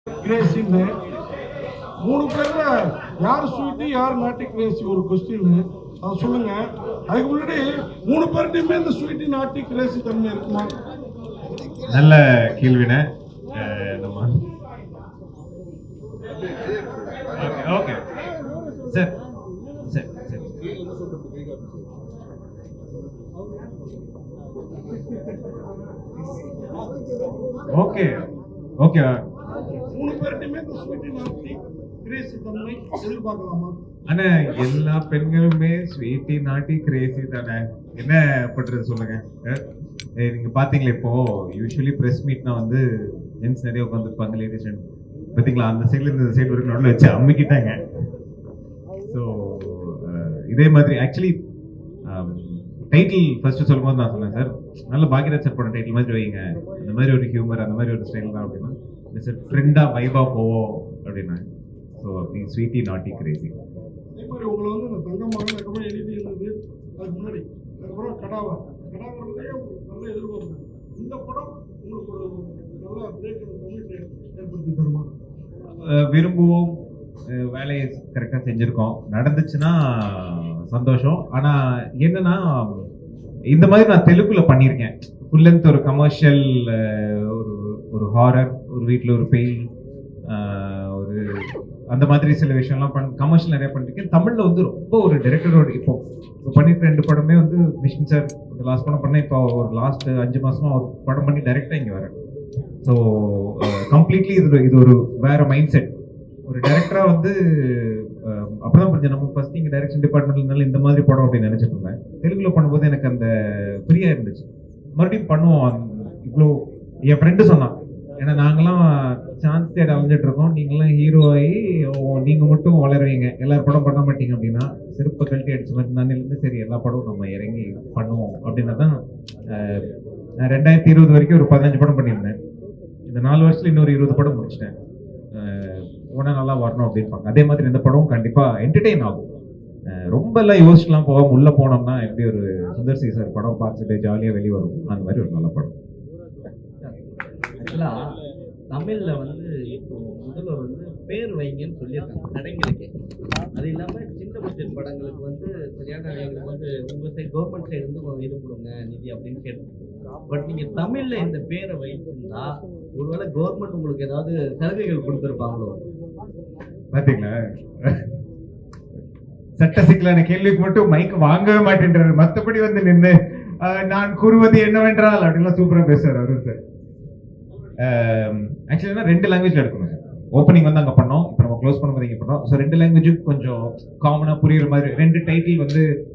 கிரேசின்னு மூணு பேர்ல யார் ஸ்வீட்டு யார் நாட்டி கிரேசி ஒரு கொஸ்டின் அதை சொல்லுங்க அதுக்கு முன்னாடி மூணு பேர்கிட்டயுமே இந்த ஸ்வீட்டு நாட்டி கிரேசி தன்மை இருக்குமா நல்ல கேள்வினே அஹ் நம்ம okay sir sir sir okay okay மூணு பேர்கிட்டயுமே இந்த ஸ்வீட்டு நாட்டி கிரேசி தன்மை எதிர்பார்க்கலாமா ஆனா எல்லா பெண்களுமே ஸ்வீட்டி நாட்டி கிரேசி தானே என்ன பண்றது சொல்லுங்க அஹ் ஏய், நீங்க பாத்தீங்களா இப்போ யூஸ்வலி பிரஸ் மீட்னா வந்து ஜென்ஸ் நிறைய உட்காந்துருப்பாங்க லேடிஸ் பாத்தீங்களா அந்த சைடுல இருந்து இந்த சைடு வரைக்கும் நடுவில் வச்சு அம்மிக்கிட்டாங்க ஸோ இதே மாதிரி ஆக்சுவலி டைட்டில் ஃபர்ஸ்ட் சொல்லும்போது நான் சொன்னேன் சார் நல்ல பாக்யராஜ் சார் படம் டைட்டில் மாதிரி வைங்க அந்த மாதிரி ஒரு ஹியூமர் அந்த மாதிரி ஒரு ஸ்டைல் தான் அப்படின்னா சார் ஃப்ரெண்டா வைபா போவோம் அப்படின்னா ஸோ அப்படி ஸ்வீட்டி நாட்டி கிரேசி அதே மாதிரி உங்களை வந்து இந்த தங்க மகன் அதுக்கப்புறம் எழுதி இருந்தது அதுக்கு முன்னாடி அதுக்கப்புறம் கடாவா கடாவரத்துலேயே உங்களுக்கு நல்ல எதிர்பார்ப்பு இந்த படம் உங்களுக்கு ஒரு நல்ல பிரேக் தமிழ் ஏற்படுத்தி தருமா அஹ் விரும்புவோம் அஹ் வேலையை கரெக்டாக செஞ்சுருக்கோம் நடந்துச்சுன்னா சந்தோஷம் ஆனால் என்னன்னா இந்த மாதிரி நான் தெலுங்குல பண்ணியிருக்கேன் ஃபுல் லென்த் ஒரு கமர்ஷியல் ஒரு ஒரு ஹாரர் ஒரு வீட்டில் ஒரு பேய் அஹ் ஒரு அந்த மாதிரி சில விஷயம்லாம் பண் கமர்ஷியல் நிறைய பண்ணிருக்கேன் தமிழில் வந்து ரொம்ப ஒரு டைரக்டரோட இப்போ இப்போ பண்ணிருக்க ரெண்டு படமே வந்து மிஷின் சார் லாஸ்ட் படம் பண்ணேன் இப்போ ஒரு லாஸ்ட் அஞ்சு மாசமா ஒரு படம் பண்ணி டைரக்டாக இங்கே வரேன் ஸோ கம்ப்ளீட்லி இது ஒரு- இது ஒரு வேற மைண்ட் செட் ஒரு டைரக்டரா வந்து அஹ், அப்பதான் புரிஞ்சு நம்ம ஃபர்ஸ்ட் இங்க டைரக்ஷன் டிபார்ட்மெண்ட்னால இந்த மாதிரி படம் அப்படின்னு நினைச்சிட்டு இருந்தேன் தெலுங்குல பண்ணும்போது எனக்கு அந்த ஃப்ரீயா இருந்துச்சு மறுபடியும் பண்ணுவோம் அந்த- இவ்வளோ என் ஃப்ரெண்டு சொன்னான் ஏன்னா நாங்களாம் சான்ஸ் தேட அலைஞ்சிட்டு இருக்கோம் நீங்களாம் ஹீரோ ஆகி ஓ, நீங்க மட்டும் வளருவீங்க எல்லாரும் படம் பண்ண மாட்டீங்க அப்படின்னா செருப்பை கழட்டி அடிச்ச மாதிரி நானிலிருந்து சரி எல்லா படமும் நம்ம இறங்கி பண்ணுவோம் அப்படின்னு தான் அஹ், நான் ரெண்டாயிரத்தி இருபது வரைக்கும் ஒரு பதினஞ்சு படம் பண்ணியிருந்தேன் இந்த நாலு வருஷத்துல இன்னொரு இருபது படம் முடிச்சிட்டேன் உடனே நல்லா வரணும் அப்படின்பாங்க அதே மாதிரி இந்த படமும் கண்டிப்பா என்டர்டெயின் ஆகும் அஹ் ரொம்ப எல்லாம் யோசிச்சுலாம் போகாம உள்ள போனோம்னா எப்படி ஒரு சுந்தர் சி சார் படம் பார்த்துட்டு ஜாலியா வெளியே வரும் அந்த மாதிரி ஒரு நல்ல படம் ஆக்சுவலா தமிழ்ல வந்து இப்போ முதல்வர் வந்து பேர் வைங்கன்னு சொல்லியிருக்காங்க கடைங்களுக்கு அது இல்லாம சின்ன பட்ஜெட் படங்களுக்கு வந்து சரியான எங்களுக்கு வந்து உங்க சைடு கவர்மெண்ட் சைடு வந்து கொஞ்சம் இது கொடுங்க நிதி அப்படின்னு கேட்டு பட் நீங்க தமிழ்ல இந்த பேரை வைத்திருந்தா ஒருவேளை கவர்மெண்ட் உங்களுக்கு ஏதாவது சலுகைகள் கொடுத்துருப்பாங்களோ பாத்தீங்களா சட்ட சிக்கலான கேள்விக்கு மட்டும் மைக் வாங்கவே மாட்டேன்றாரு மத்தபடி வந்து நின்று அஹ், நான் கூறுவது என்னவென்றால் அப்படின்லாம் சூப்பரா பேசுறாரு அருண் சார் ஆக்சுவலி ரெண்டு லாங்குவேஜ்ல எடுக்கணும் சார் ஓப்பனிங் வந்து அங்க பண்ணோம் இப்போ நம்ம க்ளோஸ் பண்ணும்போது இங்க பண்ணோம் ஸோ ரெண்டு லாங்குவேஜும் கொஞ்சம் காமனா புரியுற மாதிரி ரெண்டு டைட்டில் வந்து